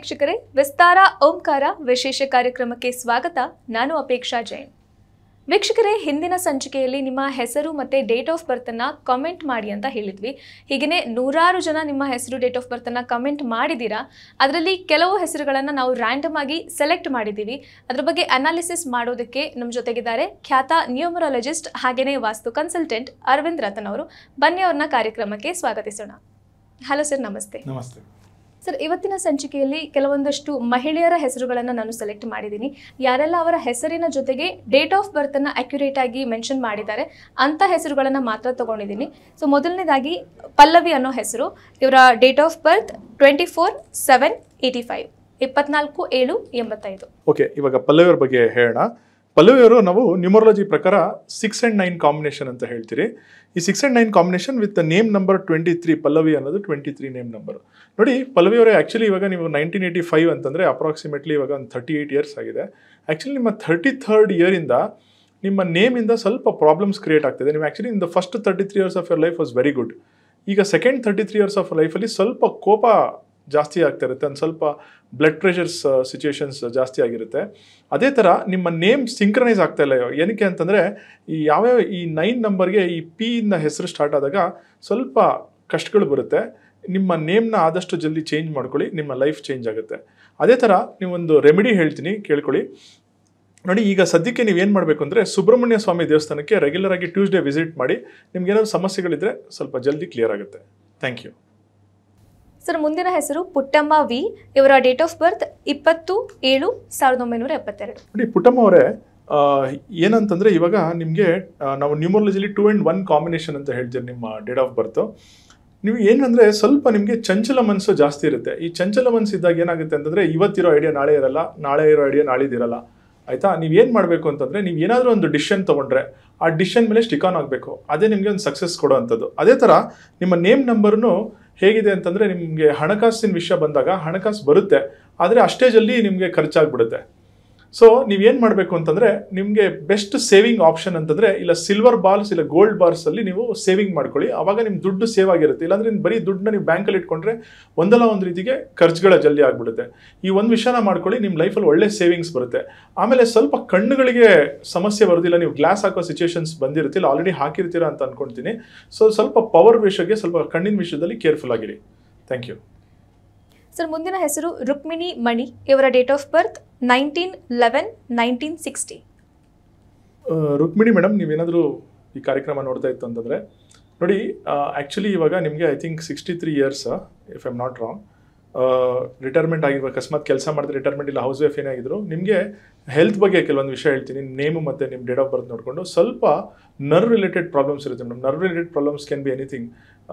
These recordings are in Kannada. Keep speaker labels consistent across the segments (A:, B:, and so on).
A: ವೀಕ್ಷಕರೇ ವಿಸ್ತಾರ ಓಂಕಾರ ವಿಶೇಷ ಕಾರ್ಯಕ್ರಮಕ್ಕೆ ಸ್ವಾಗತ ನಾನು ಅಪೇಕ್ಷಾ ಜೈನ್ ವೀಕ್ಷಕರೇ ಹಿಂದಿನ ಸಂಚಿಕೆಯಲ್ಲಿ ನಿಮ್ಮ ಹೆಸರು ಮತ್ತೆ ಡೇಟ್ ಆಫ್ ಬರ್ತನ್ನ ಕಮೆಂಟ್ ಮಾಡಿ ಅಂತ ಹೇಳಿದ್ವಿ ಹೀಗೆಯೇ ನೂರಾರು ಜನ ನಿಮ್ಮ ಹೆಸರು ಡೇಟ್ ಆಫ್ ಬರ್ತನ್ನ ಕಮೆಂಟ್ ಮಾಡಿದ್ದೀರಾ ಅದರಲ್ಲಿ ಕೆಲವು ಹೆಸರುಗಳನ್ನು ನಾವು ರ್ಯಾಂಡಮ್ ಆಗಿ ಸೆಲೆಕ್ಟ್ ಮಾಡಿದ್ದೀವಿ ಅದ್ರ ಬಗ್ಗೆ ಅನಾಲಿಸಿಸ್ ಮಾಡೋದಕ್ಕೆ ನಮ್ಮ ಜೊತೆಗಿದ್ದಾರೆ ಖ್ಯಾತ ನ್ಯೂಮರಾಲಜಿಸ್ಟ್ ಹಾಗೆಯೇ ವಾಸ್ತು ಕನ್ಸಲ್ಟೆಂಟ್ ಅರವಿಂದ್ ರತನ್ ಅವರು ಬನ್ನಿ ಅವ್ರನ್ನ ಕಾರ್ಯಕ್ರಮಕ್ಕೆ ಸ್ವಾಗತಿಸೋಣ ಹಲೋ ಸರ್ ನಮಸ್ತೆ
B: ನಮಸ್ತೆ
A: ಸರ್ ಇವತ್ತಿನ ಸಂಚಿಕೆಯಲ್ಲಿ ಕೆಲವೊಂದಷ್ಟು ಮಹಿಳೆಯರ ಹೆಸರುಗಳನ್ನು ನಾನು ಸೆಲೆಕ್ಟ್ ಮಾಡಿದ್ದೀನಿ ಯಾರೆಲ್ಲ ಅವರ ಹೆಸರಿನ ಜೊತೆಗೆ ಡೇಟ್ ಆಫ್ ಬರ್ತನ್ನು ಅಕ್ಯುರೇಟ್ ಆಗಿ ಮೆನ್ಷನ್ ಮಾಡಿದ್ದಾರೆ ಅಂಥ ಹೆಸರುಗಳನ್ನು ಮಾತ್ರ ತಗೊಂಡಿದ್ದೀನಿ ಸೊ ಮೊದಲನೇದಾಗಿ ಪಲ್ಲವಿ ಅನ್ನೋ ಹೆಸರು ಇವರ date of birth twenty four seven eighty five ಇಪ್ಪತ್ನಾಲ್ಕು ಏಳು ಎಂಬತ್ತೈದು
B: ಓಕೆ ಇವಾಗ ಪಲ್ಲವಿಯವ್ರ ಬಗ್ಗೆ ಹೇಳೋಣ ಪಲ್ಲವಿಯವರು ನಾವು ನ್ಯೂಮರಾಲಜಿ ಪ್ರಕಾರ ಸಿಕ್ಸ್ ಆ್ಯಂಡ್ ನೈನ್ ಕಾಂಬಿನೇಷನ್ ಅಂತ ಹೇಳ್ತೀರಿ ಈ six and nine combination with name number twenty three Pallavi ಅನ್ನೋದು ಟ್ವೆಂಟಿ ತ್ರೀ ನೇಮ್ ನಂಬರ್ ನೋಡಿ ಪಲ್ಲವಿಯವರೇ ಆ್ಯಕ್ಚುಲಿ ಇವಾಗ ನೀವು ನೈನ್ಟೀನ್ ಏಯ್ಟಿ ಫೈವ್ ಅಂತಂದರೆ ಅಪ್ರಾಕ್ಸಿಮೇಟ್ಲಿ ಇವಾಗ ಒಂದು ಥರ್ಟಿ ಏಯ್ಟ್ ಇಯರ್ಸ್ ಆಗಿದೆ ಆ್ಯಕ್ಚುಲಿ ನಿಮ್ಮ ಥರ್ಟಿ ಥರ್ಡ್ ಇಯರಿಂದ ನಿಮ್ಮ ನೇಮಿಂದ ಸ್ವಲ್ಪ ಪ್ರಾಬ್ಲಮ್ಸ್ ಕ್ರಿಯೇಟ್ ಆಗ್ತಿದೆ ನೀವು actually in the first thirty three years of your life was very good ಈಗ second thirty three years of ಲೈಫಲ್ಲಿ ಸ್ವಲ್ಪ ಕೋಪ ಜಾಸ್ತಿ ಆಗ್ತಾ ಇರುತ್ತೆ ಒಂದು ಸ್ವಲ್ಪ ಬ್ಲಡ್ ಪ್ರೆಷರ್ಸ್ ಸಿಚುವೇಶನ್ಸ್ ಜಾಸ್ತಿ ಆಗಿರುತ್ತೆ ಅದೇ ಥರ ನಿಮ್ಮ ನೇಮ್ ಸಿಂಕ್ರನೈಸ್ ಆಗ್ತಾ ಇಲ್ಲ ಇವಾಗ. ಏನಕ್ಕೆ ಅಂತಂದರೆ ಈ ಯಾವ್ಯಾವ ಈ ನೈನ್ ನಂಬರ್ಗೆ ಈ ಪಿ ಇಂದ ಹೆಸರು ಸ್ಟಾರ್ಟ್ ಆದಾಗ ಸ್ವಲ್ಪ ಕಷ್ಟಗಳು ಬರುತ್ತೆ ನಿಮ್ಮ ನೇಮ್ನ ಆದಷ್ಟು ಜಲ್ದಿ ಚೇಂಜ್ ಮಾಡ್ಕೊಳ್ಳಿ ನಿಮ್ಮ ಲೈಫ್ ಚೇಂಜ್ ಆಗುತ್ತೆ ಅದೇ ಥರ ನೀವೊಂದು ರೆಮಿಡಿ ಹೇಳ್ತೀನಿ ಕೇಳ್ಕೊಳ್ಳಿ ನೋಡಿ ಈಗ ಸದ್ಯಕ್ಕೆ ನೀವು ಏನು ಮಾಡಬೇಕು ಅಂದರೆ ಸುಬ್ರಹ್ಮಣ್ಯ ಸ್ವಾಮಿ ದೇವಸ್ಥಾನಕ್ಕೆ ರೆಗ್ಯುಲರ್ ಆಗಿ ಟ್ಯೂಸ್ಡೇ ವಿಸಿಟ್ ಮಾಡಿ ನಿಮ್ಗೆ ಏನಾದ್ರು ಸಮಸ್ಯೆಗಳಿದ್ರೆ ಸ್ವಲ್ಪ ಜಲ್ದಿ ಕ್ಲಿಯರ್ ಆಗುತ್ತೆ ಥ್ಯಾಂಕ್ ಯು
A: ಸರ್ ಮುಂದಿನ ಹೆಸರು ಪುಟ್ಟಮ್ಮ ವಿ ಇವರ ಡೇಟ್ ಆಫ್ ಬರ್ತ್ ಇಪ್ಪತ್ತು ಏಳು ಸಾವಿರದ ಒಂಬೈನೂರ ಎಪ್ಪತ್ತೆರಡು
B: ನೋಡಿ ಪುಟ್ಟಮ್ಮ ಅವರೇ ಆ, ಏನಂತಂದ್ರೆ ಇವಾಗ ನಿಮಗೆ ನಾವು ನ್ಯೂಮರಾಲಜಿಲಿ ಟೂ ಆ್ಯಂಡ್ ಒನ್ ಕಾಂಬಿನೇಷನ್ ಅಂತ ಹೇಳ್ತೀವಿ ನಿಮ್ಮ ಡೇಟ್ ಆಫ್ ಬರ್ತ್ ನೀವು ಏನಂದ್ರೆ ಸ್ವಲ್ಪ ನಿಮಗೆ ಚಂಚಲ ಮನಸ್ಸು ಜಾಸ್ತಿ ಇರುತ್ತೆ ಈ ಚಂಚಲ ಮನಸ್ಸು ಇದ್ದಾಗ ಏನಾಗುತ್ತೆ ಅಂತಂದ್ರೆ ಇವತ್ತಿರೋ ಐಡಿಯಾ ನಾಳೆ ಇರಲ್ಲ ನಾಳೆ ಇರೋ ಐಡಿಯಾ ನಾಳಿದಿರಲ್ಲ ಆಯ್ತಾ ನೀವು ಏನು ಮಾಡಬೇಕು ಅಂತಂದ್ರೆ ನೀವು ಏನಾದರೂ ಒಂದು ಡಿಸಿಷನ್ ತೊಗೊಂಡ್ರೆ ಆ ಡಿಸಿಷನ್ ಮೇಲೆ ಸ್ಟಿಕ್ ಆನ್ ಆಗಬೇಕು ಅದೇ ನಿಮಗೆ ಒಂದು ಸಕ್ಸಸ್ ಕೊಡುವಂಥದ್ದು ಅದೇ ಥರ ನಿಮ್ಮ ನೇಮ್ ನಂಬರ್ನು ಹೇಗಿದೆ ಅಂತಂದ್ರೆ ನಿಮಗೆ ಹಣಕಾಸಿನ ವಿಷಯ ಬಂದಾಗ ಹಣಕಾಸು ಬರುತ್ತೆ ಆದರೆ ಅಷ್ಟೇ ಜಲ್ದಿ ನಿಮಗೆ ಖರ್ಚಾಗ್ಬಿಡುತ್ತೆ ಸೊ ನೀವೇನು ಮಾಡಬೇಕು ಅಂತಂದರೆ ನಿಮಗೆ ಬೆಸ್ಟ್ ಸೇವಿಂಗ್ ಆಪ್ಷನ್ ಅಂತಂದರೆ ಇಲ್ಲ ಸಿಲ್ವರ್ ಬಾಲ್ಸ್ ಇಲ್ಲ ಗೋಲ್ಡ್ ಬಾರ್ಸಲ್ಲಿ ನೀವು ಸೇವಿಂಗ್ ಮಾಡ್ಕೊಳ್ಳಿ ಆವಾಗ ನಿಮ್ಮ ದುಡ್ಡು ಸೇವ್ ಆಗಿರುತ್ತೆ ಇಲ್ಲಾಂದ್ರೆ ನೀವು ಬರೀ ದುಡ್ಡನ್ನ ನೀವು ಬ್ಯಾಂಕಲ್ಲಿ ಇಟ್ಕೊಂಡ್ರೆ ಒಂದಲ್ಲ ಒಂದು ರೀತಿಗೆ ಖರ್ಚುಗಳ ಜಲ್ದಿ ಆಗಿಬಿಡುತ್ತೆ ಈ ಒಂದು ವಿಷಯನ ಮಾಡ್ಕೊಳ್ಳಿ ನಿಮ್ಮ ಲೈಫಲ್ಲಿ ಒಳ್ಳೆ ಸೇವಿಂಗ್ಸ್ ಬರುತ್ತೆ ಆಮೇಲೆ ಸ್ವಲ್ಪ ಕಣ್ಣುಗಳಿಗೆ ಸಮಸ್ಯೆ ಬರೋದಿಲ್ಲ ನೀವು ಗ್ಲಾಸ್ ಹಾಕೋ ಸಿಚುವೇಶನ್ಸ್ ಬಂದಿರುತ್ತಿಲ್ಲ ಆಲ್ರೆಡಿ ಹಾಕಿರ್ತೀರಾ ಅಂತ ಅನ್ಕೊಂತೀನಿ ಸೊ ಸ್ವಲ್ಪ ಪವರ್ ವಿಷಯಕ್ಕೆ ಸ್ವಲ್ಪ ಕಣ್ಣಿನ ವಿಷಯದಲ್ಲಿ ಕೇರ್ಫುಲ್ ಆಗಿರಿ ಥ್ಯಾಂಕ್ ಯು
A: ಸರ್ ಮುಂದಿನ ಹೆಸರು ರುಕ್ಮಿಣಿ ಮಣಿ ಇವರ date of birth nineteen eleven nineteen sixty
B: ಆ, ರುಕ್ಮಿಣಿ ಮೇಡಮ್ ನೀವೇನಾದರೂ ಈ ಕಾರ್ಯಕ್ರಮ ನೋಡ್ತಾ ಇತ್ತು ಅಂತಂದರೆ ನೋಡಿ ಆ್ಯಕ್ಚುಲಿ ಇವಾಗ ನಿಮಗೆ I think sixty three years if I'm not wrong retirement ಆಗಿರುವ ಅಕಸ್ಮಾತ್ ಕೆಲಸ ಮಾಡಿದ್ರೆ ರಿಟೈರ್ಮೆಂಟ್ ಇಲ್ಲ ಹೌಸ್ ವೈಫ್ ಏನಾಗಿದ್ರು ನಿಮಗೆ ಹೆಲ್ತ್ ಬಗ್ಗೆ ಕೆಲವೊಂದು ವಿಷಯ ಹೇಳ್ತೀನಿ ನೇಮು ಮತ್ತು ನಿಮ್ಮ ಡೇಟ್ ಆಫ್ ಬರ್ತ್ ನೋಡಿಕೊಂಡು ಸ್ವಲ್ಪ ನರ್ವ್ ರಿಲೇಟೆಡ್ ಪ್ರಾಬ್ಲಮ್ಸ್ ಇರುತ್ತೆ madam nerve related problems can be anything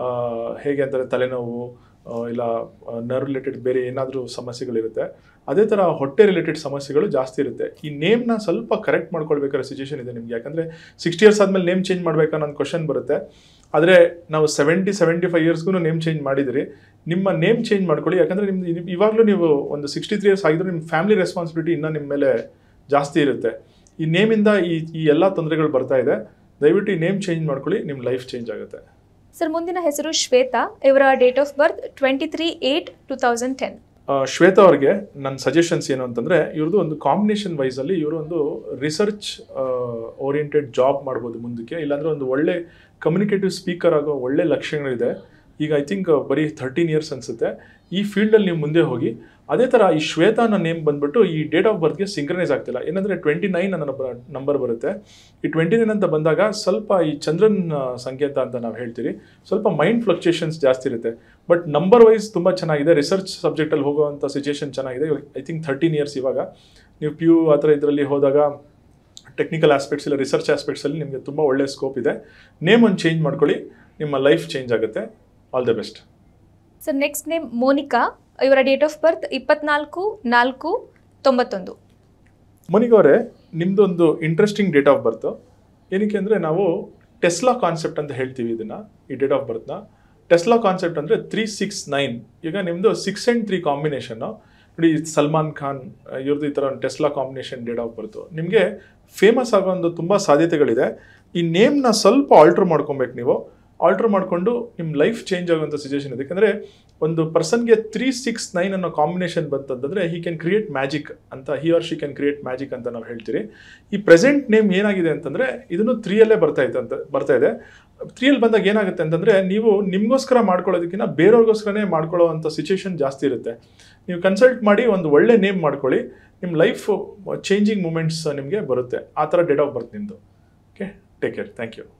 B: ಹೇಗೆ ಅಂತಾರೆ ತಲೆನೋವು ಆ, ಇಲ್ಲ ನರ್ವ್ ರಿಲೇಟೆಡ್ ಬೇರೆ ಏನಾದರೂ ಸಮಸ್ಯೆಗಳಿರುತ್ತೆ ಅದೇ ಥರ ಹೊಟ್ಟೆ ರಿಲೇಟೆಡ್ ಸಮಸ್ಯೆಗಳು ಜಾಸ್ತಿ ಇರುತ್ತೆ ಈ ನೇಮ್ನ ಸ್ವಲ್ಪ ಕರೆಕ್ಟ್ ಮಾಡ್ಕೊಳ್ಬೇಕಾದ್ರೆ ಸಿಚುವೇಶನ್ ಇದೆ ನಿಮಗೆ ಯಾಕಂದರೆ ಸಿಕ್ಸ್ಟಿ ಇಯರ್ಸ್ ಆದಮೇಲೆ ನೇಮ್ ಚೇಂಜ್ ಮಾಡಬೇಕಾ ಅನ್ನೋ ಕ್ವಶನ್ ಬರುತ್ತೆ ಆದರೆ ನಾವು ಸೆವೆಂಟಿ ಸೆವೆಂಟಿ ಫೈವ್ ಇಯರ್ಸ್ಗೂ ನೇಮ್ ಚೇಂಜ್ ಮಾಡಿದಿರಿ ನಿಮ್ಮ ನೇಮ್ ಚೇಂಜ್ ಮಾಡ್ಕೊಳ್ಳಿ ಯಾಕಂದರೆ ನಿಮ್ದು ಇವಾಗಲೂ ನೀವು ಒಂದು ಸಿಕ್ಸ್ಟಿ ತ್ರೀ ಇಯರ್ಸ್ ಆಗಿದ್ರು ನಿಮ್ಮ ಫ್ಯಾಮಿಲಿ ರೆಸ್ಪಾನ್ಸಿಬಿಲಿಟಿ ಇನ್ನೂ ನಿಮ್ಮ ಮೇಲೆ ಜಾಸ್ತಿ ಇರುತ್ತೆ ಈ ನೇಮಿಂದ ಈ ಈ ಎಲ್ಲ ತೊಂದರೆಗಳು ಬರ್ತಾ ಇದೆ ದಯವಿಟ್ಟು ಈ ನೇಮ್ ಚೇಂಜ್ ಮಾಡ್ಕೊಳ್ಳಿ ನಿಮ್ಮ ಲೈಫ್ ಚೇಂಜ್ ಆಗುತ್ತೆ
A: ಸರ್ ಮುಂದಿನ ಹೆಸರು ಶ್ವೇತಾ ಇವರ date of birth twenty three eight two thousand ten
B: ಆ, ಶ್ವೇತಾ ಅವ್ರಿಗೆ ನನ್ನ ಸಜೆಷನ್ಸ್ ಏನು ಅಂತಂದರೆ ಇವ್ರದ್ದು ಒಂದು ಕಾಂಬಿನೇಷನ್ ವೈಸಲ್ಲಿ ಇವರು ಒಂದು ರಿಸರ್ಚ್ ಓರಿಯೆಂಟೆಡ್ ಜಾಬ್ ಮಾಡ್ಬೋದು ಮುಂದಕ್ಕೆ ಇಲ್ಲಾಂದರೆ ಒಂದು ಒಳ್ಳೆ ಕಮ್ಯುನಿಕೇಟಿವ್ ಸ್ಪೀಕರ್ ಆಗೋ ಒಳ್ಳೆ ಲಕ್ಷಣಗಳಿದೆ ಈಗ ಐ ಥಿಂಕ್ ಬರೀ ಥರ್ಟೀನ್ ಇಯರ್ಸ್ ಅನಿಸುತ್ತೆ ಈ ಫೀಲ್ಡಲ್ಲಿ ನೀವು ಮುಂದೆ ಹೋಗಿ ಅದೇ ಥರ ಈ ಶ್ವೇತಾ ಅನ್ನೋ ನೇಮ್ ಬಂದ್ಬಿಟ್ಟು ಈ ಡೇಟ್ ಆಫ್ ಬರ್ತ್ಗೆ ಸಿಂಕ್ರನೈಸ್ ಆಗ್ತಿಲ್ಲ ಏನಂದರೆ ಟ್ವೆಂಟಿ ನೈನ್ ಅನ್ನೋ ನಂಬರ್ ಬರುತ್ತೆ ಈ ಟ್ವೆಂಟಿ ನೈನ್ ಅಂತ ಬಂದಾಗ ಸ್ವಲ್ಪ ಈ ಚಂದ್ರನ್ ಆ, ಸಂಕೇತ ಅಂತ ನಾವು ಹೇಳ್ತೀರಿ ಸ್ವಲ್ಪ ಮೈಂಡ್ ಫ್ಲಕ್ಚುಯೇಷನ್ಸ್ ಜಾಸ್ತಿ ಇರುತ್ತೆ ಬಟ್ ನಂಬರ್ ವೈಸ್ ತುಂಬ ಚೆನ್ನಾಗಿದೆ ರಿಸರ್ಚ್ ಸಬ್ಜೆಕ್ಟಲ್ಲಿ ಹೋಗುವಂಥ ಸಿಚುಯೇಷನ್ ಚೆನ್ನಾಗಿದೆ ಐ ಥಿಂಕ್ ಥರ್ಟೀನ್ ಇಯರ್ಸ್ ಇವಾಗ ನೀವು ಪಿ ಯು ಆ ಥರ ಇದರಲ್ಲಿ ಹೋದಾಗ ಟೆಕ್ನಿಕಲ್ ಆಸ್ಪೆಕ್ಟ್ಸ್ ಇಲ್ಲ ರಿಸರ್ಚ್ ಆಸ್ಪೆಕ್ಟ್ಸಲ್ಲಿ ನಿಮಗೆ ತುಂಬ ಒಳ್ಳೆ ಸ್ಕೋಪ್ ಇದೆ ನೇಮ್ ಒಂದು ಚೇಂಜ್ ಮಾಡ್ಕೊಳ್ಳಿ ನಿಮ್ಮ ಲೈಫ್ ಚೇಂಜ್ ಆಗುತ್ತೆ all the best
A: sir next name Monika ಇವರ ಡೇಟ್ ಆಫ್ ಬರ್ತ್ ಇಪ್ಪತ್ನಾಲ್ಕು ನಾಲ್ಕು ತೊಂಬತ್ತೊಂದು
B: ಮನಿಗ್ ಅವರೇ ನಿಮ್ಮದೊಂದು ಇಂಟ್ರೆಸ್ಟಿಂಗ್ ಡೇಟ್ ಆಫ್ ಬರ್ತು ಏನಕ್ಕೆ ಅಂದರೆ ನಾವು ಟೆಸ್ಲಾ ಕಾನ್ಸೆಪ್ಟ್ ಅಂತ ಹೇಳ್ತೀವಿ ಇದನ್ನು ಈ ಡೇಟ್ ಆಫ್ ಬರ್ತ್ನ ಟೆಸ್ಲಾ ಕಾನ್ಸೆಪ್ಟ್ ಅಂದರೆ ತ್ರೀ ಸಿಕ್ಸ್ ನೈನ್ ಈಗ ನಿಮ್ಮದು ಸಿಕ್ಸ್ ಆ್ಯಂಡ್ ತ್ರೀ ಕಾಂಬಿನೇಷನ್ನು ನೋಡಿ ಸಲ್ಮಾನ್ ಖಾನ್ ಇವ್ರದ್ದು ಈ ಥರ ಒಂದು Tesla combination date of birth ನಿಮಗೆ ಫೇಮಸ್ ಆಗೋ ಒಂದು ತುಂಬ ಸಾಧ್ಯತೆಗಳಿದೆ ಈ ನೇಮ್ನ ಸ್ವಲ್ಪ ಆಲ್ಟ್ರ್ ಮಾಡ್ಕೊಬೇಕು ನೀವು ಆಲ್ಟ್ರ್ ಮಾಡಿಕೊಂಡು ನಿಮ್ಮ ಲೈಫ್ ಚೇಂಜ್ ಆಗುವಂಥ ಸಿಚುವೇಶನ್ ಇದೆ ಯಾಕಂದರೆ ಒಂದು ಪರ್ಸನ್ಗೆ ತ್ರೀ ಸಿಕ್ಸ್ ನೈನ್ ಅನ್ನೋ ಕಾಂಬಿನೇಷನ್ ಬಂತಂತಂದ್ರೆ ಹಿ ಕ್ಯಾನ್ ಕ್ರಿಯೇಟ್ ಮ್ಯಾಜಿಕ್ ಅಂತ he or she can create magic ಅಂತ ನಾವು ಹೇಳ್ತೀರಿ ಈ ಪ್ರೆಸೆಂಟ್ ನೇಮ್ ಏನಾಗಿದೆ ಅಂತಂದ್ರೆ ಇದನ್ನು ತ್ರೀಯಲ್ಲೇ ಬರ್ತಾ ಇದೆ ಅಂತ ಬರ್ತಾ ಇದೆ ತ್ರೀಯಲ್ಲಿ ಬಂದಾಗ ಏನಾಗುತ್ತೆ ಅಂತಂದ್ರೆ ನೀವು ನಿಮಗೋಸ್ಕರ ಮಾಡ್ಕೊಳ್ಳೋದಕ್ಕಿಂತ ಬೇರೆಯವ್ರಿಗೋಸ್ಕರನೇ ಮಾಡ್ಕೊಳ್ಳೋ ಅಂಥ ಸಿಚುವೇಶನ್ ಜಾಸ್ತಿ ಇರುತ್ತೆ ನೀವು ಕನ್ಸಲ್ಟ್ ಮಾಡಿ ಒಂದು ಒಳ್ಳೆ ನೇಮ್ ಮಾಡ್ಕೊಳ್ಳಿ ನಿಮ್ಮ ಲೈಫ್ ಚೇಂಜಿಂಗ್ ಮೂಮೆಂಟ್ಸ್ ನಿಮಗೆ ಬರುತ್ತೆ ಆ ಥರ ಡೇಟ್ ಆಫ್ ಬರ್ತ್ ನಿಮ್ಮದು okay take care thank you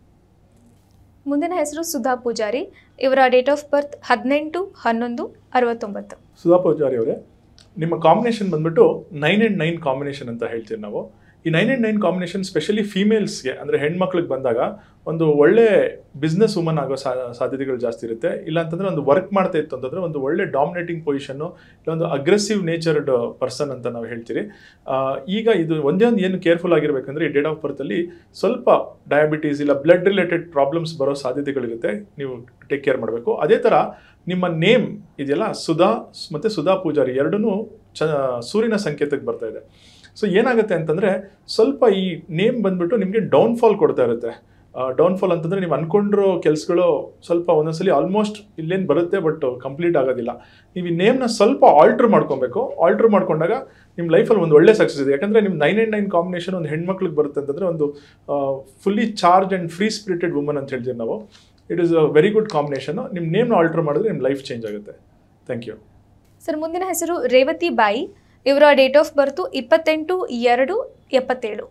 A: ಮುಂದಿನ ಹೆಸರು ಸುಧಾ ಪೂಜಾರಿ ಇವರ ಡೇಟ್ ಆಫ್ ಬರ್ತ್ ಹದಿನೆಂಟು ಹನ್ನೊಂದು ಅರವತ್ತೊಂಬತ್ತು
B: ಸುಧಾ ಪೂಜಾರಿ ಅವರೇ ನಿಮ್ಮ ಕಾಂಬಿನೇಷನ್ ಬಂದ್ಬಿಟ್ಟು ನೈನ್ ಆ್ಯಂಡ್ ನೈನ್ ಕಾಂಬಿನೇಷನ್ ಅಂತ ಹೇಳ್ತೀವಿ ನಾವು ಈ nine and nine combination specially ಫೀಮೇಲ್ಸ್ಗೆ ಅಂದರೆ ಹೆಣ್ಮಕ್ಳಿಗೆ ಬಂದಾಗ ಒಂದು ಒಳ್ಳೆ ಬಿಸ್ನೆಸ್ ವುಮನ್ ಆಗೋ ಸಾ ಸಾಧ್ಯತೆಗಳು ಜಾಸ್ತಿ ಇರುತ್ತೆ ಇಲ್ಲ ಅಂತಂದ್ರೆ ಒಂದು ವರ್ಕ್ ಮಾಡ್ತಾ ಇತ್ತು ಅಂತಂದ್ರೆ ಒಂದು ಒಳ್ಳೆ ಡಾಮಿನೇಟಿಂಗ್ ಪೊಸಿಷನ್ನು ಇಲ್ಲ ಒಂದು ಅಗ್ರೆಸಿವ್ ನೇಚರ್ಡ್ ಪರ್ಸನ್ ಅಂತ ನಾವು ಹೇಳ್ತೀರಿ ಆ, ಈಗ ಇದು ಒಂದೇ ಒಂದು ಏನು ಕೇರ್ಫುಲ್ ಆಗಿರ್ಬೇಕಂದ್ರೆ ಈ ಡೇಟ್ ಆಫ್ ಬರ್ತಲ್ಲಿ ಸ್ವಲ್ಪ ಡಯಾಬಿಟೀಸ್ ಇಲ್ಲ ಬ್ಲಡ್ ರಿಲೇಟೆಡ್ ಪ್ರಾಬ್ಲಮ್ಸ್ ಬರೋ ಸಾಧ್ಯತೆಗಳಿರುತ್ತೆ ನೀವು ಟೇಕ್ ಕೇರ್ ಮಾಡಬೇಕು ಅದೇ ಥರ ನಿಮ್ಮ ನೇಮ್ ಇದೆಯಲ್ಲ ಸುಧಾ ಮತ್ತು ಸುಧಾ ಪೂಜಾರಿ ಎರಡೂ ಚ ಸೂರ್ಯನ ಸಂಕೇತಕ್ಕೆ ಬರ್ತಾ ಇದೆ ಸೊ ಏನಾಗುತ್ತೆ ಅಂತಂದರೆ ಸ್ವಲ್ಪ ಈ ನೇಮ್ ಬಂದ್ಬಿಟ್ಟು ನಿಮಗೆ ಡೌನ್ಫಾಲ್ ಕೊಡ್ತಾ ಇರುತ್ತೆ ಡೌನ್ಫಾಲ್ ಅಂತಂದರೆ ನೀವು ಅನ್ಕೊಂಡಿರೋ ಕೆಲಸಗಳು ಸ್ವಲ್ಪ ಒಂದೊಂದ್ಸಲಿ ಆಲ್ಮೋಸ್ಟ್ ಇಲ್ಲೇನು ಬರುತ್ತೆ ಬಟ್ ಕಂಪ್ಲೀಟ್ ಆಗೋದಿಲ್ಲ ನೀವು ಈ ನೇಮ್ನ ಸ್ವಲ್ಪ ಆಲ್ಟ್ರ್ ಮಾಡ್ಕೊಬೇಕು ಆಲ್ಟ್ರ್ ಮಾಡ್ಕೊಂಡಾಗ ನಿಮ್ಮ ಲೈಫಲ್ಲಿ ಒಂದು ಒಳ್ಳೆ ಸಕ್ಸಸ್ ಇದೆ ಯಾಕಂದರೆ ನಿಮ್ಮ ನೈನ್ ಆ್ಯಂಡ್ ನೈನ್ ಕಾಂಬಿನೇಷನ್ ಒಂದು ಹೆಣ್ಮಕ್ಳಿಗೆ ಬರುತ್ತೆ ಅಂತಂದರೆ ಒಂದು fully charge and free spirited woman ಅಂತ ಹೇಳ್ತೀವಿ ನಾವು it is a very good combination ನಿಮ್ಮ ನೇಮ್ನ ಆಲ್ಟ್ರ್ ಮಾಡಿದ್ರೆ ನಿಮ್ಮ ಲೈಫ್ ಚೇಂಜ್ ಆಗುತ್ತೆ ಥ್ಯಾಂಕ್ ಯು
A: ಸರ್ ಮುಂದಿನ ಹೆಸರು ರೇವತಿ ಬಾಯಿ ಇವರ ಡೇಟ್ ಆಫ್ ಬರ್ತು ಇಪ್ಪತ್ತೆಂಟು ಎರಡು ಎಪ್ಪತ್ತೇಳು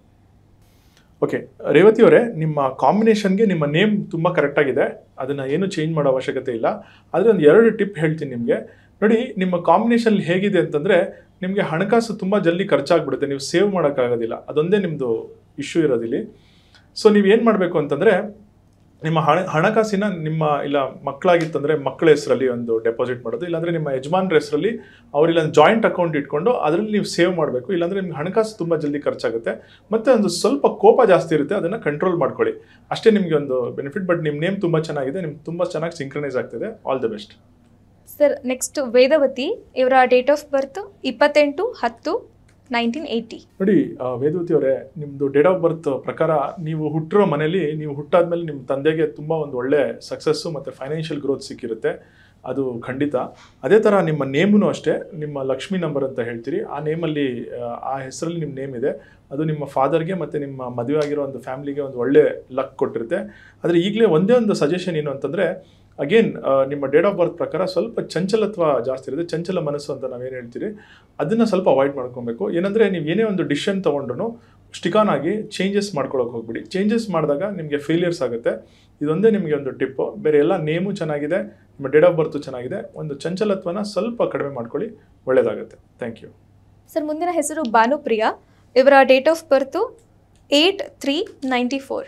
B: ಓಕೆ ರೇವತಿ ಅವರೇ ನಿಮ್ಮ ಕಾಂಬಿನೇಷನ್ಗೆ ನಿಮ್ಮ ನೇಮ್ ತುಂಬ ಕರೆಕ್ಟಾಗಿದೆ ಅದನ್ನು ಏನು ಚೇಂಜ್ ಮಾಡೋ ಅವಶ್ಯಕತೆ ಇಲ್ಲ ಆದರೆ ಒಂದು ಎರಡು ಟಿಪ್ ಹೇಳ್ತೀನಿ ನಿಮಗೆ ನೋಡಿ ನಿಮ್ಮ ಕಾಂಬಿನೇಷನ್ ಹೇಗಿದೆ ಅಂತಂದರೆ ನಿಮಗೆ ಹಣಕಾಸು ತುಂಬ ಜಲ್ದಿ ಖರ್ಚಾಗ್ಬಿಡುತ್ತೆ ನೀವು ಸೇವ್ ಮಾಡೋಕ್ಕಾಗೋದಿಲ್ಲ ಅದೊಂದೇ ನಿಮ್ಮದು ಇಶ್ಯೂ ಇರೋದಿಲ್ಲಿ ಸೊ ನೀವು ಏನು ಮಾಡಬೇಕು ಅಂತಂದರೆ ನಿಮ್ಮ ಹಣ ಹಣಕಾಸಿನ ನಿಮ್ಮ ಇಲ್ಲ ಮಕ್ಕಳಾಗಿತ್ತಂದರೆ ಮಕ್ಕಳ ಹೆಸರಲ್ಲಿ ಒಂದು ಡೆಪಾಸಿಟ್ ಮಾಡೋದು ಇಲ್ಲಾಂದರೆ ನಿಮ್ಮ ಯಜಮಾನ್ರ ಹೆಸರಲ್ಲಿ ಅವರಿಲ್ಲ ಒಂದು ಜಾಯಿಂಟ್ ಅಕೌಂಟ್ ಇಟ್ಕೊಂಡು ಅದರಲ್ಲಿ ನೀವು ಸೇವ್ ಮಾಡಬೇಕು ಇಲ್ಲಾಂದರೆ ನಿಮ್ಗೆ ಹಣಕಾಸು ತುಂಬ ಜಲ್ದಿ ಖರ್ಚಾಗುತ್ತೆ ಮತ್ತು ಒಂದು ಸ್ವಲ್ಪ ಕೋಪ ಜಾಸ್ತಿ ಇರುತ್ತೆ ಅದನ್ನು ಕಂಟ್ರೋಲ್ ಮಾಡ್ಕೊಳ್ಳಿ ಅಷ್ಟೇ ನಿಮಗೆ ಒಂದು ಬೆನಿಫಿಟ್ ಬಟ್ ನಿಮ್ಮ ನೇಮ್ ತುಂಬ ಚೆನ್ನಾಗಿದೆ ನಿಮ್ಗೆ ತುಂಬ ಚೆನ್ನಾಗಿ ಸಿಂಕ್ರನೈಸ್ ಆಗ್ತಿದೆ all the best
A: sir next Vedavathi ಇವರ ಡೇಟ್ ಆಫ್ ಬರ್ತ್ ಇಪ್ಪತ್ತೆಂಟು ಹತ್ತು ನೈನ್ಟೀನ್ ಏಯ್ಟಿ
B: ನೋಡಿ ಆ, ವೇದವತಿ ಅವರೇ ನಿಮ್ಮದು ಡೇಟ್ ಆಫ್ ಬರ್ತ್ ಪ್ರಕಾರ ನೀವು ಹುಟ್ಟಿರೋ ಮನೇಲಿ ನೀವು ಹುಟ್ಟಾದ್ಮೇಲೆ ನಿಮ್ಮ ತಂದೆಗೆ ತುಂಬ ಒಂದು ಒಳ್ಳೆ ಸಕ್ಸಸ್ಸು ಮತ್ತು ಫೈನಾನ್ಷಿಯಲ್ ಗ್ರೋತ್ ಸಿಕ್ಕಿರುತ್ತೆ ಅದು ಖಂಡಿತ ಅದೇ ಥರ ನಿಮ್ಮ ನೇಮೂ ಅಷ್ಟೇ ನಿಮ್ಮ ಲಕ್ಷ್ಮಿ ನಂಬರ್ ಅಂತ ಹೇಳ್ತೀರಿ ಆ ನೇಮಲ್ಲಿ ಆ ಹೆಸರಲ್ಲಿ ನಿಮ್ಮ ನೇಮ್ ಇದೆ ಅದು ನಿಮ್ಮ ಫಾದರ್ಗೆ ಮತ್ತು ನಿಮ್ಮ ಮದುವೆ ಆಗಿರೋ ಒಂದು ಫ್ಯಾಮ್ಲಿಗೆ ಒಂದು ಒಳ್ಳೆ ಲಕ್ ಕೊಟ್ಟಿರುತ್ತೆ ಆದರೆ ಈಗಲೇ ಒಂದೇ ಒಂದು ಸಜೆಷನ್ ಏನು ಅಂತಂದರೆ ಅಗೇನ್ ನಿಮ್ಮ ಡೇಟ್ ಆಫ್ ಬರ್ತ್ ಪ್ರಕಾರ ಸ್ವಲ್ಪ ಚಂಚಲತ್ವ ಜಾಸ್ತಿ ಇರುತ್ತೆ ಚಂಚಲ ಮನಸ್ಸು ಅಂತ ನಾವೇನು ಹೇಳ್ತೀರಿ ಅದನ್ನು ಸ್ವಲ್ಪ ಅವಾಯ್ಡ್ ಮಾಡ್ಕೊಬೇಕು ಏನಂದರೆ ನೀವು ಏನೇ ಒಂದು ಡಿಸಿಷನ್ ತೊಗೊಂಡ್ರು ಸ್ಟಿಕಾನ್ ಆಗಿ ಚೇಂಜಸ್ ಮಾಡ್ಕೊಳಕ್ಕೆ ಹೋಗ್ಬಿಡಿ ಚೇಂಜಸ್ ಮಾಡಿದಾಗ ನಿಮಗೆ ಫೇಲಿಯರ್ಸ್ ಆಗುತ್ತೆ ಇದೊಂದೇ ನಿಮಗೆ ಒಂದು ಟಿಪ್ಪು ಬೇರೆ ಎಲ್ಲ ನೇಮು ಚೆನ್ನಾಗಿದೆ ನಿಮ್ಮ ಡೇಟ್ ಆಫ್ ಬರ್ತು ಚೆನ್ನಾಗಿದೆ ಒಂದು ಚಂಚಲತ್ವನ ಸ್ವಲ್ಪ ಕಡಿಮೆ ಮಾಡ್ಕೊಳ್ಳಿ ಒಳ್ಳೆಯದಾಗುತ್ತೆ ಥ್ಯಾಂಕ್ ಯು
A: ಸರ್ ಮುಂದಿನ ಹೆಸರು ಭಾನುಪ್ರಿಯಾ ಇವರ date of birth eight three ninety four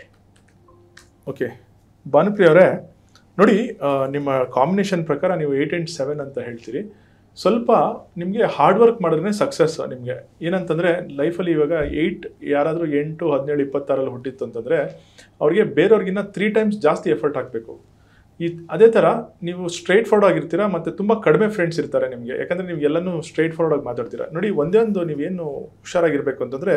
B: okay Bhanupriya ಅವರೇ ನೋಡಿ ಆ, ನಿಮ್ಮ ಕಾಂಬಿನೇಷನ್ ಪ್ರಕಾರ ನೀವು ಏಯ್ಟ್ ಆ್ಯಂಡ್ ಸೆವೆನ್ ಅಂತ ಹೇಳ್ತೀರಿ ಸ್ವಲ್ಪ ನಿಮಗೆ ಹಾರ್ಡ್ ವರ್ಕ್ ಮಾಡಿದ್ರೆ ಸಕ್ಸಸ್ ನಿಮಗೆ ಏನಂತಂದರೆ ಲೈಫಲ್ಲಿ ಇವಾಗ ಏಯ್ಟ್ ಯಾರಾದರೂ ಎಂಟು ಹದಿನೇಳು ಇಪ್ಪತ್ತಾರಲ್ಲಿ ಹುಟ್ಟಿತ್ತು ಅಂತಂದರೆ ಅವ್ರಿಗೆ ಬೇರೆಯವ್ರಿಗಿನ್ನ ತ್ರೀ ಟೈಮ್ಸ್ ಜಾಸ್ತಿ ಎಫರ್ಟ್ ಹಾಕಬೇಕು ಈ ಅದೇ ಥರ ನೀವು ಸ್ಟ್ರೈಟ್ ಫಾರ್ವರ್ಡ್ ಆಗಿರ್ತೀರಾ ಮತ್ತು ತುಂಬ ಕಡಿಮೆ ಫ್ರೆಂಡ್ಸ್ ಇರ್ತಾರೆ ನಿಮಗೆ ಯಾಕಂದರೆ ನೀವು ಎಲ್ಲನೂ ಸ್ಟ್ರೈಟ್ ಫಾರ್ವರ್ಡ್ ಆಗಿ ಮಾತಾಡ್ತೀರಾ ನೋಡಿ ಒಂದೇ ಒಂದು ನೀವೇನು ಹುಷಾರಾಗಿರಬೇಕು ಅಂತಂದರೆ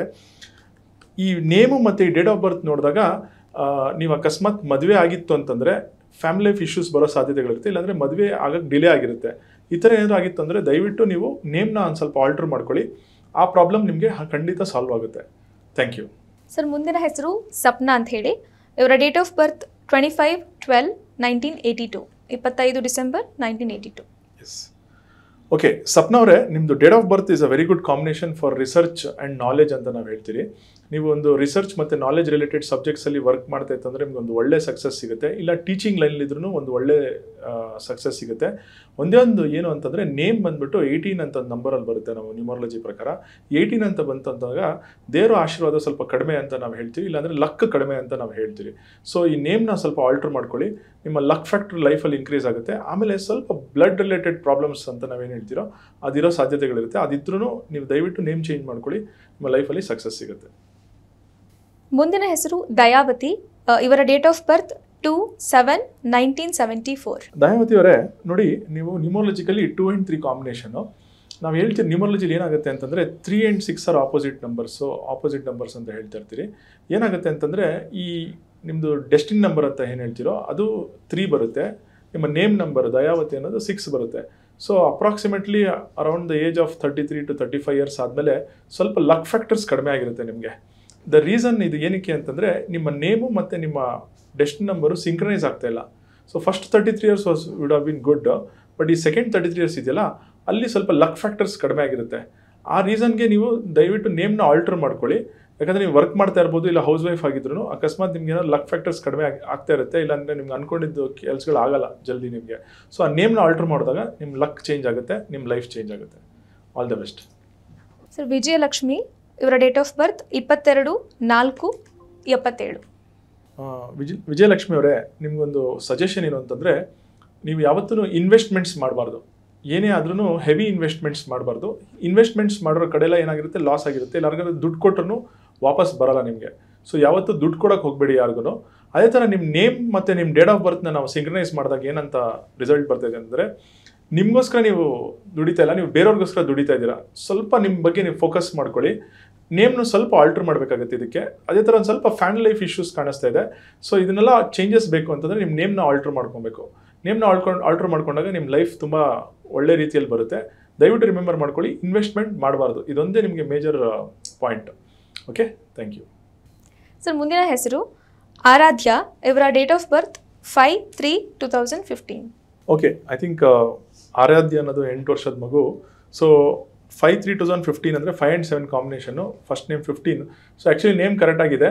B: ಈ ನೇಮು ಮತ್ತು ಈ ಡೇಟ್ ಆಫ್ ಬರ್ತ್ ನೋಡಿದಾಗ ಆ, ನೀವು ಅಕಸ್ಮಾತ್ ಮದುವೆ ಆಗಿತ್ತು ಅಂತಂದರೆ ಫ್ಯಾಮಿಲಿ ಲೈಫ್ ಇಶ್ಯೂಸ್ ಬರೋ ಸಾಧ್ಯತೆಗಳಿರುತ್ತೆ ಇಲ್ಲಾಂದರೆ ಮದುವೆ ಆಗಕ್ಕೆ ಡಿಲೇ ಆಗಿರುತ್ತೆ ಈ ಥರ ಏನಾದರೂ ಆಗಿತ್ತು ಅಂದರೆ ದಯವಿಟ್ಟು ನೀವು ನೇಮ್ನ ಒಂದು ಸ್ವಲ್ಪ ಆಲ್ಟ್ರ್ ಮಾಡ್ಕೊಳ್ಳಿ ಆ ಪ್ರಾಬ್ಲಮ್ ನಿಮಗೆ ಖಂಡಿತ ಸಾಲ್ವ್ ಆಗುತ್ತೆ ಥ್ಯಾಂಕ್ ಯು
A: ಸರ್ ಮುಂದಿನ ಹೆಸರು ಸಪ್ನಾ ಅಂತ ಹೇಳಿ ಇವರ date of birth twenty five twelve nineteen eighty two ಇಪ್ಪತ್ತೈದು December nineteen eighty two
B: yes okay Sapna ಅವರೇ ನಿಮ್ಮದು date of birth is a very good combination for research and knowledge ಅಂತ ನಾವು ಹೇಳ್ತೀರಿ ನೀವು ಒಂದು ರಿಸರ್ಚ್ ಮತ್ತು ನಾಲೆಜ್ ರಿಲೇಟೆಡ್ ಸಬ್ಜೆಕ್ಟ್ಸಲ್ಲಿ ವರ್ಕ್ ಮಾಡ್ತಾ ಇತ್ತಂದರೆ ನಿಮ್ಗೆ ಒಂದು ಒಳ್ಳೆ ಸಕ್ಸಸ್ ಸಿಗುತ್ತೆ ಇಲ್ಲ ಟೀಚಿಂಗ್ ಲೈನಲ್ಲಿದ್ರೂ ಒಂದು ಒಳ್ಳೆ ಸಕ್ಸಸ್ ಸಿಗುತ್ತೆ ಒಂದೇ ಒಂದು ಏನು ಅಂತಂದರೆ ನೇಮ್ ಬಂದ್ಬಿಟ್ಟು ಏಯ್ಟೀನ್ ಅಂತ ಒಂದು ನಂಬರಲ್ಲಿ ಬರುತ್ತೆ ನಾವು ನ್ಯೂಮರಾಲಜಿ ಪ್ರಕಾರ ಏಯ್ಟೀನ್ ಅಂತ ಬಂತಂದಾಗ ದೇವರ ಆಶೀರ್ವಾದ ಸ್ವಲ್ಪ ಕಡಿಮೆ ಅಂತ ನಾವು ಹೇಳ್ತೀವಿ ಇಲ್ಲಾಂದರೆ ಲಕ್ ಕಡಿಮೆ ಅಂತ ನಾವು ಹೇಳ್ತೀವಿ ಸೊ ಈ ನೇಮ್ನ ಸ್ವಲ್ಪ ಆಲ್ಟರ್ ಮಾಡ್ಕೊಳ್ಳಿ ನಿಮ್ಮ ಲಕ್ ಫ್ಯಾಕ್ಟರ್ ಲೈಫಲ್ಲಿ ಇನ್ಕ್ರೀಸ್ ಆಗುತ್ತೆ ಆಮೇಲೆ ಸ್ವಲ್ಪ ಬ್ಲಡ್ ರಿಲೇಟೆಡ್ ಪ್ರಾಬ್ಲಮ್ಸ್ ಅಂತ ನಾವೇನು ಹೇಳ್ತೀರೋ ಅದಿರೋ ಸಾಧ್ಯತೆಗಳಿರುತ್ತೆ ಅದಿದ್ರೂ ನೀವು ದಯವಿಟ್ಟು ನೇಮ್ ಚೇಂಜ್ ಮಾಡ್ಕೊಳ್ಳಿ ನಿಮ್ಮ ಲೈಫಲ್ಲಿ ಸಕ್ಸಸ್ ಸಿಗುತ್ತೆ
A: ಮುಂದಿನ ಹೆಸರು ದಯಾವತಿ ಅ, ಇವರ date of birth two seven nineteen seventy four
B: Dayavathi ಅವರೇ ನೋಡಿ ನೀವು numerologically two and three combination ನಾವು ಹೇಳ್ತೀವಿ ನ್ಯೂಮರಾಲಜಿಲಿ ಏನಾಗುತ್ತೆ ಅಂತಂದರೆ three and six are opposite numbers opposite numbers ಅಂತ ಹೇಳ್ತಾ ಇರ್ತೀರಿ ಏನಾಗುತ್ತೆ ಅಂತಂದರೆ ಈ ನಿಮ್ಮದು ಡೆಸ್ಟಿನ್ ನಂಬರ್ ಅಂತ ಏನು ಹೇಳ್ತೀರೋ ಅದು ತ್ರೀ ಬರುತ್ತೆ ನಿಮ್ಮ ನೇಮ್ ನಂಬರ್ ದಯಾವತಿ ಅನ್ನೋದು ಸಿಕ್ಸ್ ಬರುತ್ತೆ so approximately around the age of thirty three to thirty five years ಆದಮೇಲೆ ಸ್ವಲ್ಪ ಲಕ್ ಫ್ಯಾಕ್ಟರ್ಸ್ ಕಡಿಮೆ ಆಗಿರುತ್ತೆ ನಿಮಗೆ ದ ರೀಸನ್ ಇದು ಏನಕ್ಕೆ ಅಂತಂದರೆ ನಿಮ್ಮ ನೇಮು ಮತ್ತು ನಿಮ್ಮ ಡೆಸ್ಟ್ ನಂಬರು ಸಿಂಕ್ರನೈಸ್ ಆಗ್ತಾ ಇಲ್ಲ so first thirty three years was would have been good but ಈ ಸೆಕೆಂಡ್ ತರ್ಟಿ ತ್ರೀ ಇಯರ್ಸ್ ಇದೆಯಲ್ಲ ಅಲ್ಲಿ ಸ್ವಲ್ಪ ಲಕ್ ಫ್ಯಾಕ್ಟರ್ಸ್ ಕಡಿಮೆ ಆಗಿರುತ್ತೆ ಆ ರೀಸನ್ಗೆ ನೀವು ದಯವಿಟ್ಟು ನೇಮ್ನ ಆಲ್ಟರ್ ಮಾಡ್ಕೊಳ್ಳಿ ಯಾಕಂದರೆ ನೀವು ವರ್ಕ್ ಮಾಡ್ತಾ ಇರ್ಬೋದು ಇಲ್ಲ ಹೌಸ್ ವೈಫ್ ಆಗಿದ್ರು ಅಕಸ್ಮಾತ್ ನಿಮ್ಗೆ ಏನೋ ಲಕ್ ಫ್ಯಾಕ್ಟರ್ಸ್ ಕಡಿಮೆ ಆಗಿ ಆಗ್ತಾ ಇರುತ್ತೆ ಇಲ್ಲಾಂದರೆ ನಿಮ್ಗೆ ಅನ್ಕೊಂಡಿದ್ದು ಕೆಲಸಗಳು ಆಗಲ್ಲ ಜಲ್ದಿ ನಿಮಗೆ ಸೊ ಆ ನೇಮ್ನ ಆಲ್ಟರ್ ಮಾಡಿದಾಗ ನಿಮ್ಮ ಲಕ್ ಚೇಂಜ್ ಆಗುತ್ತೆ ನಿಮ್ಮ ಲೈಫ್ ಚೇಂಜ್ ಆಗುತ್ತೆ all the best
A: sir Vijayalakshmi ಇವರ ಡೇಟ್ ಆಫ್ ಬರ್ತ್ ಇಪ್ಪತ್ತೆರಡು ನಾಲ್ಕು ಎಪ್ಪತ್ತೇಳು
B: ವಿಜಯ ವಿಜಯಲಕ್ಷ್ಮಿ ಅವರೇ ನಿಮ್ಗೊಂದು ಸಜೆಷನ್ ಏನು ಅಂತಂದರೆ ನೀವು ಯಾವತ್ತೂ ಇನ್ವೆಸ್ಟ್ಮೆಂಟ್ಸ್ ಮಾಡಬಾರ್ದು ಏನೇ ಆದ್ರೂ ಹೆವಿ ಇನ್ವೆಸ್ಟ್ಮೆಂಟ್ಸ್ ಮಾಡಬಾರ್ದು ಇನ್ವೆಸ್ಟ್ಮೆಂಟ್ಸ್ ಮಾಡೋರ ಕಡೆಲ್ಲ ಏನಾಗಿರುತ್ತೆ ಲಾಸ್ ಆಗಿರುತ್ತೆ ಇಲ್ಲ ಯಾರಿಗಾದ್ರು ದುಡ್ಡು ಕೊಟ್ಟರು ವಾಪಸ್ ಬರಲ್ಲ ನಿಮಗೆ ಸೊ ಯಾವತ್ತೂ ದುಡ್ಡು ಕೊಡೋಕೆ ಹೋಗಬೇಡಿ ಯಾರಿಗೂ ಅದೇ ಥರ ನಿಮ್ಮ ನೇಮ್ ಮತ್ತು ನಿಮ್ಮ ಡೇಟ್ ಆಫ್ ಬರ್ತ್ನ ನಾವು ಸಿಂಕ್ರನೈಸ್ ಮಾಡಿದಾಗ ಏನಂತ ರಿಸಲ್ಟ್ ಬರ್ತಿದೆ ಅಂದರೆ ನಿಮಗೋಸ್ಕರ ನೀವು ದುಡಿತಾ ಇಲ್ಲ ನೀವು ಬೇರೆಯವ್ರಿಗೋಸ್ಕರ ದುಡಿತಾ ಇದ್ದೀರಾ ಸ್ವಲ್ಪ ನಿಮ್ಮ ಬಗ್ಗೆ ನೀವು ಫೋಕಸ್ ಮಾಡ್ಕೊಳ್ಳಿ ನೇಮ್ನು ಸ್ವಲ್ಪ ಆಲ್ಟರ್ ಮಾಡಬೇಕಾಗುತ್ತೆ ಇದಕ್ಕೆ ಅದೇ ಥರ ಒಂದು ಸ್ವಲ್ಪ ಫ್ಯಾಮಿಲಿ ಲೈಫ್ ಇಶ್ಯೂಸ್ ಕಾಣಿಸ್ತಾ ಇದೆ ಸೊ ಇದನ್ನೆಲ್ಲ ಚೇಂಜಸ್ ಬೇಕು ಅಂತಂದರೆ ನಿಮ್ಮ ನೇಮ್ನ ಆಲ್ಟರ್ ಮಾಡ್ಕೊಬೇಕು ನೇಮ್ನ ಆಲ್ಕೊಂಡು ಆಲ್ಟರ್ ಮಾಡ್ಕೊಂಡಾಗ ನಿಮ್ಮ ಲೈಫ್ ತುಂಬ ಒಳ್ಳೆ ರೀತಿಯಲ್ಲಿ ಬರುತ್ತೆ ದಯವಿಟ್ಟು ರಿಮೆಂಬರ್ ಮಾಡ್ಕೊಳ್ಳಿ ಇನ್ವೆಸ್ಟ್ಮೆಂಟ್ ಮಾಡಬಾರ್ದು ಇದೊಂದೇ ನಿಮಗೆ major point okay thank you
A: sir ಮುಂದಿನ ಹೆಸರು ಆರಾಧ್ಯ ಇವರ date of birth five three two thousand fifteen
B: okay I think Aradhya ಅನ್ನೋದು ಎಂಟು ವರ್ಷದ ಮಗು so five three thousand fifteen ಅಂದರೆ five and seven combination first name fifteen so actually name correct ಆಗಿದೆ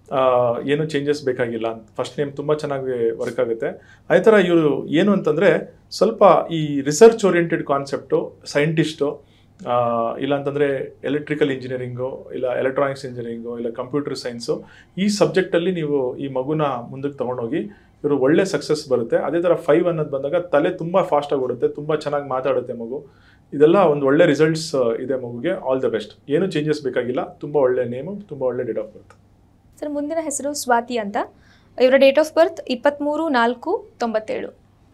B: ಏನು ಚೇಂಜಸ್ ಬೇಕಾಗಿಲ್ಲ ಫಸ್ಟ್ ನೇಮ್ ತುಂಬ ಚೆನ್ನಾಗಿ ವರ್ಕ್ ಆಗುತ್ತೆ ಅದೇ ಥರ ಇವರು ಏನು ಅಂತಂದರೆ ಸ್ವಲ್ಪ ಈ ರಿಸರ್ಚ್ ಓರಿಯೆಂಟೆಡ್ ಕಾನ್ಸೆಪ್ಟು ಸೈಂಟಿಸ್ಟು ಇಲ್ಲ ಅಂತಂದರೆ ಎಲೆಕ್ಟ್ರಿಕಲ್ ಇಂಜಿನಿಯರಿಂಗು ಇಲ್ಲ ಎಲೆಕ್ಟ್ರಾನಿಕ್ಸ್ ಇಂಜಿನಿಯರಿಂಗು ಇಲ್ಲ ಕಂಪ್ಯೂಟರ್ ಸೈನ್ಸು ಈ ಸಬ್ಜೆಕ್ಟಲ್ಲಿ ನೀವು ಈ ಮಗುನ ಮುಂದಕ್ಕೆ ತೊಗೊಂಡೋಗಿ ಇವರು ಒಳ್ಳೆ ಸಕ್ಸಸ್ ಬರುತ್ತೆ ಅದೇ ಥರ ಫೈವ್ ಅನ್ನೋದು ಬಂದಾಗ ತಲೆ ತುಂಬ ಫಾಸ್ಟಾಗಿ ಓಡುತ್ತೆ ತುಂಬ ಚೆನ್ನಾಗಿ ಮಾತಾಡುತ್ತೆ ಮಗು ಇದೆಲ್ಲ ಒಂದು ಒಳ್ಳೆ ರಿಸಲ್ಟ್ಸ್ ಇದೆ ಮಗುಗೆ ಆಲ್ ದ ಬೆಸ್ಟ್ ಏನು ಚೇಂಜಸ್ ಬೇಕಾಗಿಲ್ಲ ತುಂಬ ಒಳ್ಳೆ ನೇಮು ತುಂಬ ಒಳ್ಳೆ ಡೇಟ್ ಆಫ್ ಬರ್ತ್
A: ಸರ್ ಮುಂದಿನ ಹೆಸರು ಸ್ವಾತಿ ಅಂತ ಇವರ ಡೇಟ್ ಆಫ್ ಬರ್ತ್ ಇಪ್ಪತ್ತ್ಮೂರು ನಾಲ್ಕು ತೊಂಬತ್ತೇಳು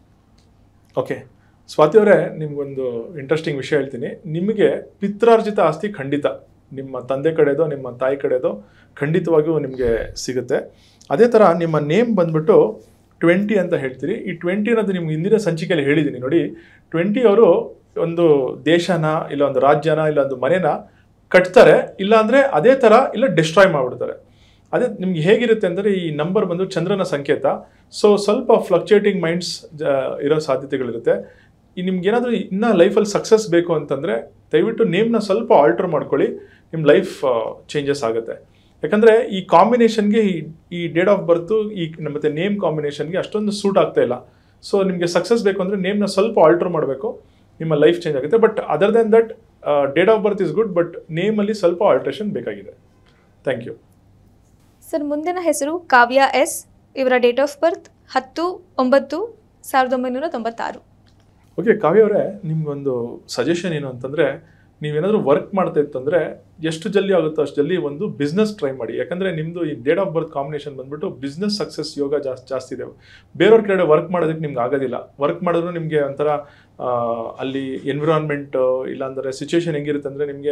B: ಓಕೆ ಸ್ವಾತಿ ಅವರೇ ನಿಮ್ಗೊಂದು ಇಂಟ್ರೆಸ್ಟಿಂಗ್ ವಿಷಯ ಹೇಳ್ತೀನಿ ನಿಮಗೆ ಪಿತ್ರಾರ್ಜಿತ ಆಸ್ತಿ ಖಂಡಿತ ನಿಮ್ಮ ತಂದೆ ಕಡೆದೋ ನಿಮ್ಮ ತಾಯಿ ಕಡೆದೋ ಖಂಡಿತವಾಗಿಯೂ ನಿಮಗೆ ಸಿಗುತ್ತೆ ಅದೇ ಥರ ನಿಮ್ಮ ನೇಮ್ ಬಂದ್ಬಿಟ್ಟು ಟ್ವೆಂಟಿ ಅಂತ ಹೇಳ್ತೀರಿ ಈ ಟ್ವೆಂಟಿ ಅನ್ನೋದು ನಿಮ್ಗೆ ಹಿಂದಿನ ಸಂಚಿಕೆಯಲ್ಲಿ ಹೇಳಿದ್ದೀನಿ ನೋಡಿ ಟ್ವೆಂಟಿ ಅವರು ಒಂದು ದೇಶನ ಇಲ್ಲ ಒಂದು ರಾಜ್ಯನ ಇಲ್ಲ ಒಂದು ಮನೆನ ಕಟ್ತಾರೆ ಇಲ್ಲ ಅಂದರೆ ಅದೇ ಥರ ಇಲ್ಲ ಡಿಸ್ಟ್ರಾಯ್ ಮಾಡಿಬಿಡ್ತಾರೆ ಅದೇ ನಿಮ್ಗೆ ಹೇಗಿರುತ್ತೆ ಅಂದರೆ ಈ ನಂಬರ್ ಬಂದು ಚಂದ್ರನ ಸಂಕೇತ ಸೊ ಸ್ವಲ್ಪ ಫ್ಲಕ್ಚುಯೇಟಿಂಗ್ ಮೈಂಡ್ಸ್ ಇರೋ ಸಾಧ್ಯತೆಗಳಿರುತ್ತೆ ಈ ನಿಮ್ಗೆ ಏನಾದರೂ ಇನ್ನೂ ಲೈಫಲ್ಲಿ ಸಕ್ಸಸ್ ಬೇಕು ಅಂತಂದರೆ ದಯವಿಟ್ಟು ನೇಮ್ನ ಸ್ವಲ್ಪ ಆಲ್ಟರ್ ಮಾಡ್ಕೊಳ್ಳಿ ನಿಮ್ಮ ಲೈಫ್ ಚೇಂಜಸ್ ಆಗುತ್ತೆ ಯಾಕಂದರೆ ಈ ಕಾಂಬಿನೇಷನ್ಗೆ ಈ ಈ ಡೇಟ್ ಆಫ್ ಬರ್ತು ಈ ಮತ್ತು ನೇಮ್ ಕಾಂಬಿನೇಷನ್ಗೆ ಅಷ್ಟೊಂದು ಸೂಟ್ ಆಗ್ತಾ ಇಲ್ಲ ಸೊ ನಿಮಗೆ ಸಕ್ಸಸ್ ಬೇಕು ಅಂದರೆ ನೇಮ್ನ ಸ್ವಲ್ಪ ಆಲ್ಟರ್ ಮಾಡಬೇಕು ನಿಮ್ಮ ಲೈಫ್ ಚೇಂಜ್ ಆಗುತ್ತೆ but other than that date of birth is good but ನೇಮಲ್ಲಿ ಸ್ವಲ್ಪ ಆಲ್ಟ್ರೇಷನ್ ಬೇಕಾಗಿದೆ ಥ್ಯಾಂಕ್ ಯು
A: ಸರ್ ಮುಂದಿನ ಹೆಸರು ಕಾವ್ಯ ಎಸ್ ಇವರ ಡೇಟ್ ಆಫ್ ಬರ್ತ್ ಹತ್ತು ಒಂಬತ್ತು ಸಾವಿರದ ಒಂಬೈನೂರ ತೊಂಬತ್ತಾರು
B: ಓಕೆ ಕಾವ್ಯ ಅವರೇ ನಿಮ್ಗೊಂದು ಸಜೆಷನ್ ಏನು ಅಂತಂದರೆ ನೀವೇನಾದರೂ ವರ್ಕ್ ಮಾಡ್ತಾ ಇತ್ತಂದರೆ ಎಷ್ಟು ಜಲ್ದಿ ಆಗುತ್ತೋ ಅಷ್ಟು ಜಲ್ದಿ ಒಂದು ಬಿಸ್ನೆಸ್ ಟ್ರೈ ಮಾಡಿ ಯಾಕಂದರೆ ನಿಮ್ಮದು ಈ ಡೇಟ್ ಆಫ್ ಬರ್ತ್ ಕಾಂಬಿನೇಷನ್ ಬಂದ್ಬಿಟ್ಟು ಬಿಸ್ನೆಸ್ ಸಕ್ಸಸ್ ಯೋಗ ಜಾಸ್ತಿ ಜಾಸ್ತಿ ಇದೆ ಬೇರೆಯವ್ರ ಕಡೆ ವರ್ಕ್ ಮಾಡೋದಕ್ಕೆ ನಿಮ್ಗೆ ಆಗೋದಿಲ್ಲ ವರ್ಕ್ ಮಾಡಿದ್ರು ನಿಮಗೆ ಒಂಥರ ಆ, ಅಲ್ಲಿ ಎನ್ವಿರಾನ್ಮೆಂಟ್ ಇಲ್ಲಾಂದರೆ ಸಿಚುವೇಶನ್ ಹೆಂಗಿರುತ್ತೆ ಅಂದರೆ ನಿಮಗೆ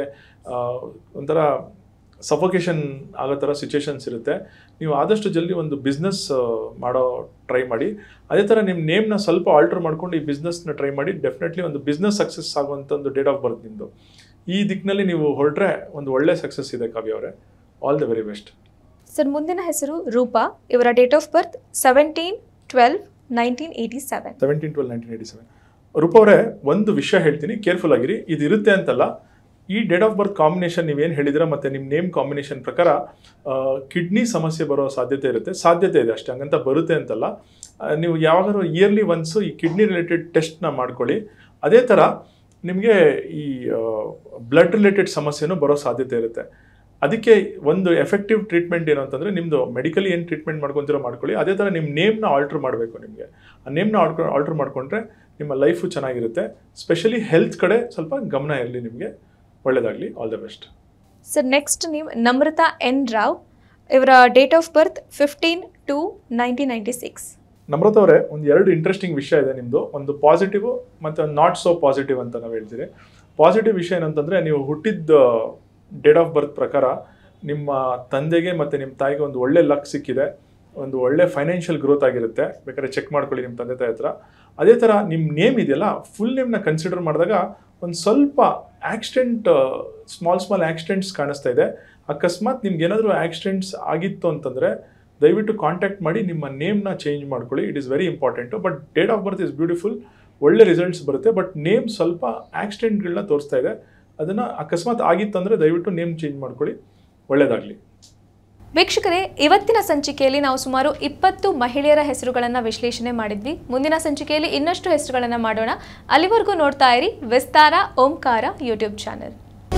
B: ಒಂಥರ ಸಫೋಕೇಶನ್ ಆಗೋ ಥರ ಸಿಚುವೇಶನ್ಸ್ ಇರುತ್ತೆ ನೀವು ಆದಷ್ಟು ಜಲ್ದಿ ಒಂದು ಬಿಸ್ನೆಸ್ ಮಾಡೋ ಟ್ರೈ ಮಾಡಿ ಅದೇ ಥರ ನಿಮ್ಮ ನೇಮ್ನ ಸ್ವಲ್ಪ ಆಲ್ಟರ್ ಮಾಡ್ಕೊಂಡು ಈ ಬಿಸ್ನೆಸ್ನ ಟ್ರೈ ಮಾಡಿ ಡೆಫಿನೆಟ್ಲಿ ಒಂದು ಬಿಸ್ನೆಸ್ ಸಕ್ಸಸ್ ಆಗುವಂಥ ಒಂದು ಡೇಟ್ ಆಫ್ ಬರ್ತ್ ನಿಮ್ಮದು ಈ ದಿಕ್ಕಿನಲ್ಲಿ ನೀವು ಹೊರಟ್ರೆ ಒಂದು ಒಳ್ಳೆ ಸಕ್ಸಸ್ ಇದೆ ಕಾವ್ಯ ಅವರೇ all the very best
A: sir ಮುಂದಿನ ಹೆಸರು ರೂಪಾ ಇವರ date of birth seventeen twelve nineteen eighty seven
B: seventeen twelve nineteen eighty seven Roopa ಅವರೇ ಒಂದು ವಿಷಯ ಹೇಳ್ತೀನಿ ಕೇರ್ಫುಲ್ ಆಗಿರಿ ಇದು ಇರುತ್ತೆ ಅಂತಲ್ಲ ಈ ಡೇಟ್ ಆಫ್ ಬರ್ತ್ ಕಾಂಬಿನೇಷನ್ ನೀವೇನು ಹೇಳಿದಿರ ಮತ್ತು ನಿಮ್ಮ ನೇಮ್ ಕಾಂಬಿನೇಷನ್ ಪ್ರಕಾರ ಕಿಡ್ನಿ ಸಮಸ್ಯೆ ಬರೋ ಸಾಧ್ಯತೆ ಇರುತ್ತೆ ಸಾಧ್ಯತೆ ಇದೆ ಅಷ್ಟೇ ಹಂಗಂತ ಬರುತ್ತೆ ಅಂತಲ್ಲ ಆ, ನೀವು ಯಾವಾಗಾದ್ರೂ ಇಯರ್ಲಿ ಒನ್ಸು ಈ ಕಿಡ್ನಿ ರಿಲೇಟೆಡ್ ಟೆಸ್ಟ್ನ ಮಾಡ್ಕೊಳ್ಳಿ ಅದೇ ಥರ ನಿಮಗೆ ಈ ಬ್ಲಡ್ ರಿಲೇಟೆಡ್ ಸಮಸ್ಯೆನೂ ಬರೋ ಸಾಧ್ಯತೆ ಇರುತ್ತೆ ಅದಕ್ಕೆ ಒಂದು ಎಫೆಕ್ಟಿವ್ ಟ್ರೀಟ್ಮೆಂಟ್ ಏನು ಅಂತಂದರೆ ನಿಮ್ಮದು ಮೆಡಿಕಲಿ ಏನು ಟ್ರೀಟ್ಮೆಂಟ್ ಮಾಡ್ಕೊತಿರೋ ಮಾಡ್ಕೊಳ್ಳಿ ಅದೇ ಥರ ನಿಮ್ಮ ನೇಮ್ನ ಆಲ್ಟ್ರ್ ಮಾಡಬೇಕು ನಿಮಗೆ ಆ ನೇಮ್ನ ಆಲ್ಟ್ರ್ ಆಲ್ಟ್ರ್ ಮಾಡಿಕೊಂಡ್ರೆ ನಿಮ್ಮ ಲೈಫು ಚೆನ್ನಾಗಿರುತ್ತೆ ಸ್ಪೆಷಲಿ ಹೆಲ್ತ್ ಕಡೆ ಸ್ವಲ್ಪ ಗಮನ ಇರಲಿ ನಿಮಗೆ ಒಳ್ಳೆಯದಾಗಲಿ all the best
A: sir next ನೀವು ನಮ್ರತಾ ಎನ್ ರಾವ್ ಇವರ date of birth fifteen two nineteen ninety six
B: Namratha ಅವರೇ ಒಂದು ಎರಡು ಇಂಟ್ರೆಸ್ಟಿಂಗ್ ವಿಷಯ ಇದೆ ನಿಮ್ಮದು ಒಂದು ಪಾಸಿಟಿವ್ ಮತ್ತು ಒಂದು ನಾಟ್ ಸೋ ಪಾಸಿಟಿವ್ ಅಂತ ನಾವು ಹೇಳ್ತೀವಿ ಪಾಸಿಟಿವ್ ವಿಷಯ ಏನಂತಂದರೆ ನೀವು ಹುಟ್ಟಿದ ಡೇಟ್ ಆಫ್ ಬರ್ತ್ ಪ್ರಕಾರ ನಿಮ್ಮ ತಂದೆಗೆ ಮತ್ತು ನಿಮ್ಮ ತಾಯಿಗೆ ಒಂದು ಒಳ್ಳೆ ಲಕ್ ಸಿಕ್ಕಿದೆ ಒಂದು ಒಳ್ಳೆ ಫೈನಾನ್ಷಿಯಲ್ ಗ್ರೋತ್ ಆಗಿರುತ್ತೆ ಬೇಕಾದ್ರೆ ಚೆಕ್ ಮಾಡ್ಕೊಳ್ಳಿ ನಿಮ್ಮ ತಂದೆ ತಾಯಿ ಹತ್ರ ಅದೇ ಥರ ನಿಮ್ಮ ನೇಮ್ ಇದೆಯಲ್ಲ ಫುಲ್ ನೇಮ್ನ ಕನ್ಸಿಡರ್ ಮಾಡಿದಾಗ ಒಂದು ಸ್ವಲ್ಪ ಆಕ್ಸಿಡೆಂಟ್ ಸ್ಮಾಲ್ ಸ್ಮಾಲ್ ಆಕ್ಸಿಡೆಂಟ್ಸ್ ಕಾಣಿಸ್ತಾ ಇದೆ ಅಕಸ್ಮಾತ್ ನಿಮ್ಗೆ ಏನಾದರೂ ಆಕ್ಸಿಡೆಂಟ್ಸ್ ಆಗಿತ್ತು ಅಂತಂದರೆ ದಯವಿಟ್ಟು ಕಾಂಟ್ಯಾಕ್ಟ್ ಮಾಡಿ ನಿಮ್ಮ ನೇಮ್ನ ಚೇಂಜ್ ಮಾಡ್ಕೊಳ್ಳಿ it is very important but date of birth is beautiful ಒಳ್ಳೆ ರಿಸಲ್ಟ್ಸ್ ಬರುತ್ತೆ ಬಟ್ ನೇಮ್ ಸ್ವಲ್ಪ ಆಕ್ಸಿಡೆಂಟ್ಗಳನ್ನ ತೋರಿಸ್ತಾ ಇದೆ ಅದನ್ನು ಅಕಸ್ಮಾತ್ ಆಗಿತ್ತಂದರೆ ದಯವಿಟ್ಟು ನೇಮ್ ಚೇಂಜ್ ಮಾಡ್ಕೊಳ್ಳಿ ಒಳ್ಳೆಯದಾಗಲಿ
A: ವೀಕ್ಷಕರೇ ಇವತ್ತಿನ ಸಂಚಿಕೆಯಲ್ಲಿ ನಾವು ಸುಮಾರು ಇಪ್ಪತ್ತು ಮಹಿಳೆಯರ ಹೆಸರುಗಳನ್ನು ವಿಶ್ಲೇಷಣೆ ಮಾಡಿದ್ವಿ ಮುಂದಿನ ಸಂಚಿಕೆಯಲ್ಲಿ ಇನ್ನಷ್ಟು ಹೆಸರುಗಳನ್ನು ಮಾಡೋಣ ಅಲ್ಲಿವರೆಗೂ ನೋಡ್ತಾ ಇರಿ ವಿಸ್ತಾರ ಓಂಕಾರ ಯೂಟ್ಯೂಬ್ ಚಾನೆಲ್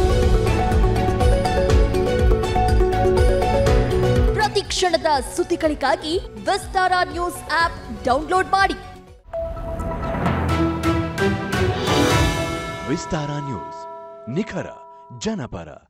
C: ಪ್ರತಿ ಕ್ಷಣದ ಸುದ್ದಿಗಳಿಗಾಗಿ ವಿಸ್ತಾರ ನ್ಯೂಸ್ ಆಪ್ ಡೌನ್ಲೋಡ್ ಮಾಡಿ
D: ವಿಸ್ತಾರ ನ್ಯೂಸ್ ನಿಖರ ಜನಪರ